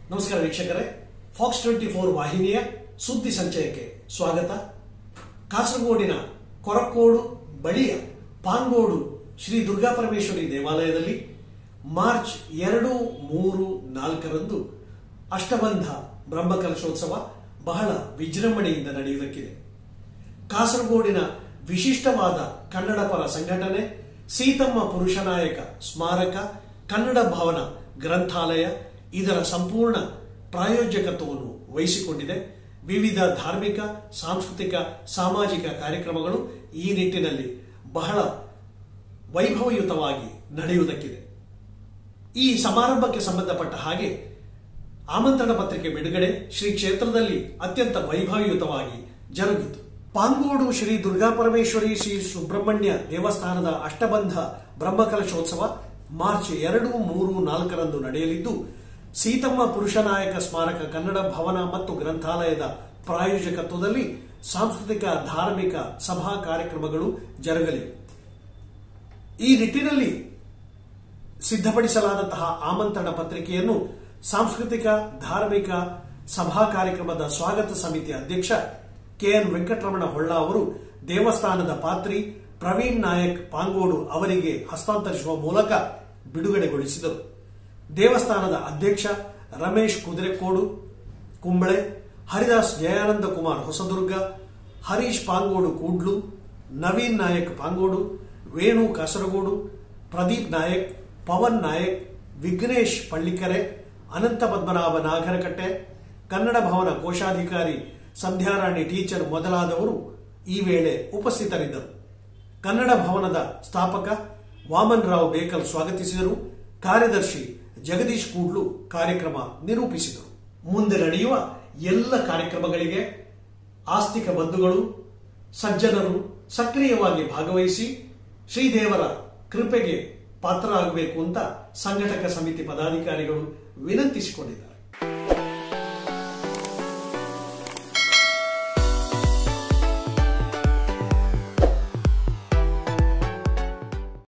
ನಮಸ್ಕಾರ ವೀಕ್ಷಕರೇ fox twenty four ವಾಹಿನಿಯ ಸುದ್ದಿ ಸಂಚಯಕ್ಕೆ ಸ್ವಾಗತ ಕಾಸರಗೋಡಿನ ಕೊರಕೋಡು ಬಳಿಯ ಪಾಂಗೋಡು ಶ್ರೀ ದುರ್ಗಾಪರಮೇಶ್ವರಿ ದೇವಾಲಯದಲ್ಲಿ ಮಾರ್ಚ್ ಎರಡು ಮೂರು ನಾಲ್ಕರಂದು ಅಷ್ಟಬಂಧ ಬ್ರಹ್ಮಕಲಶೋತ್ಸವ ಬಹಳ ವಿಜೃಂಭಣೆಯಿಂದ ನಡೆಯುವುದಕ್ಕಿದೆ ಕಾಸರಗೋಡಿನ ವಿಶಿಷ್ಟವಾದ ಕನ್ನಡ ಪರ ಸಂಘಟನೆ ಸೀತಮ್ಮ ಪುರುಷನಾಯಕ ಸ್ಮಾರಕ ಕನ್ನಡ ಭವನ ಗ್ರಂಥಾಲಯ ಇದರ ಸಂಪೂರ್ಣ ಪ್ರಾಯೋಜಕತ್ವವನ್ನು ವಹಿಸಿಕೊಂಡಿದೆ ವಿವಿಧ ಧಾರ್ಮಿಕ ಸಾಂಸ್ಕೃತಿಕ ಸಾಮಾಜಿಕ ಕಾರ್ಯಕ್ರಮಗಳು ಈ ನಿಟ್ಟಿನಲ್ಲಿ ಬಹಳ ವೈಭವಯುತವಾಗಿ ನಡೆಯುವುದಕ್ಕಿದೆ ಈ ಸಮಾರಂಭಕ್ಕೆ ಸಂಬಂಧಪಟ್ಟ ಹಾಗೆ ಆಮಂತ್ರಣ ಪತ್ರಿಕೆ ಬಿಡುಗಡೆ ಶ್ರೀ ಕ್ಷೇತ್ರದಲ್ಲಿ ಅತ್ಯಂತ ವೈಭವಯುತವಾಗಿ ಜರುಗಿತು ಪಾಂಗೋಡು ಶ್ರೀ ದುರ್ಗಾಪರಮೇಶ್ವರಿ ಶ್ರೀ ಸುಬ್ರಹ್ಮಣ್ಯ ದೇವಸ್ಥಾನದ ಅಷ್ಟಬಂಧ ಬ್ರಹ್ಮಕಲಶೋತ್ಸವ ಮಾರ್ಚ್ ಎರಡು ಮೂರು ನಾಲ್ಕರಂದು ನಡೆಯಲಿದ್ದು ಸೀತಮ್ಮ ಪುರುಷನಾಯಕ ಸ್ಮಾರಕ ಕನ್ನಡ ಭವನ ಮತ್ತು ಗ್ರಂಥಾಲಯದ ಪ್ರಾಯೋಜಕತ್ವದಲ್ಲಿ ಸಾಂಸ್ಕೃತಿಕ ಧಾರ್ಮಿಕ ಸಭಾ ಕಾರ್ಯಕ್ರಮಗಳು ಜರುಗಲಿವೆ ಈ ನಿಟ್ಟಿನಲ್ಲಿ ಸಿದ್ಧಪಡಿಸಲಾದಂತಹ ಆಮಂತ್ರಣ ಪತ್ರಿಕೆಯನ್ನು ಸಾಂಸ್ಕೃತಿಕ ಧಾರ್ಮಿಕ ಸಭಾ ಕಾರ್ಯಕ್ರಮದ ಸ್ವಾಗತ ಸಮಿತಿ ಅಧ್ಯಕ್ಷ ಕೆಎನ್ ವೆಂಕಟರಮಣ ಹೊಳ್ಳ ಅವರು ದೇವಸ್ಥಾನದ ಪಾತ್ರಿ ಪ್ರವೀಣ್ ನಾಯಕ್ ಪಾಂಗೋಡು ಅವರಿಗೆ ಹಸ್ತಾಂತರಿಸುವ ಮೂಲಕ ಬಿಡುಗಡೆಗೊಳಿಸಿದರು ದೇವಸ್ಥಾನದ ಅಧ್ಯಕ್ಷ ರಮೇಶ್ ಕುದುರೆಕೋಡು ಕುಂಬಳೆ ಹರಿದಾಸ್ ಜಯಾನಂದ ಕುಮಾರ್ ಹೊಸದುರ್ಗ ಹರೀಶ್ ಪಾಂಗೋಡು ಕೂಡ್ಲು ನವೀನ್ ನಾಯಕ್ ಪಾಂಗೋಡು ವೇಣು ಕಾಸರಗೋಡು ಪ್ರದೀಪ್ ನಾಯಕ್ ಪವನ್ ನಾಯಕ್ ವಿಘ್ನೇಶ್ ಪಳ್ಳಿಕೆರೆ ಅನಂತ ಪದ್ಮನಾಭ ನಾಗರಕಟ್ಟೆ ಕನ್ನಡ ಭವನ ಕೋಶಾಧಿಕಾರಿ ಸಂಧ್ಯಾರಾಣಿ ಟೀಚರ್ ಮೊದಲಾದವರು ಈ ವೇಳೆ ಉಪಸ್ಥಿತರಿದ್ದರು ಕನ್ನಡ ಭವನದ ಸ್ಥಾಪಕ ವಾಮನ್ ರಾವ್ ಬೇಕಲ್ ಸ್ವಾಗತಿಸಿದರು ಕಾರ್ಯದರ್ಶಿ ಜಗದೀಶ್ ಕೂಡ್ಲು ಕಾರ್ಯಕ್ರಮ ನಿರೂಪಿಸಿದರು ಮುಂದೆ ನಡೆಯುವ ಎಲ್ಲ ಕಾರ್ಯಕ್ರಮಗಳಿಗೆ ಆಸ್ತಿಕ ಬಂಧುಗಳು ಸಜ್ಜನರು ಸಕ್ರಿಯವಾಗಿ ಭಾಗವಹಿಸಿ ಶ್ರೀದೇವರ ಕೃಪೆಗೆ ಪಾತ್ರರಾಗಬೇಕು ಅಂತ ಸಂಘಟಕ ಸಮಿತಿ ಪದಾಧಿಕಾರಿಗಳು ವಿನಂತಿಸಿಕೊಂಡಿದ್ದಾರೆ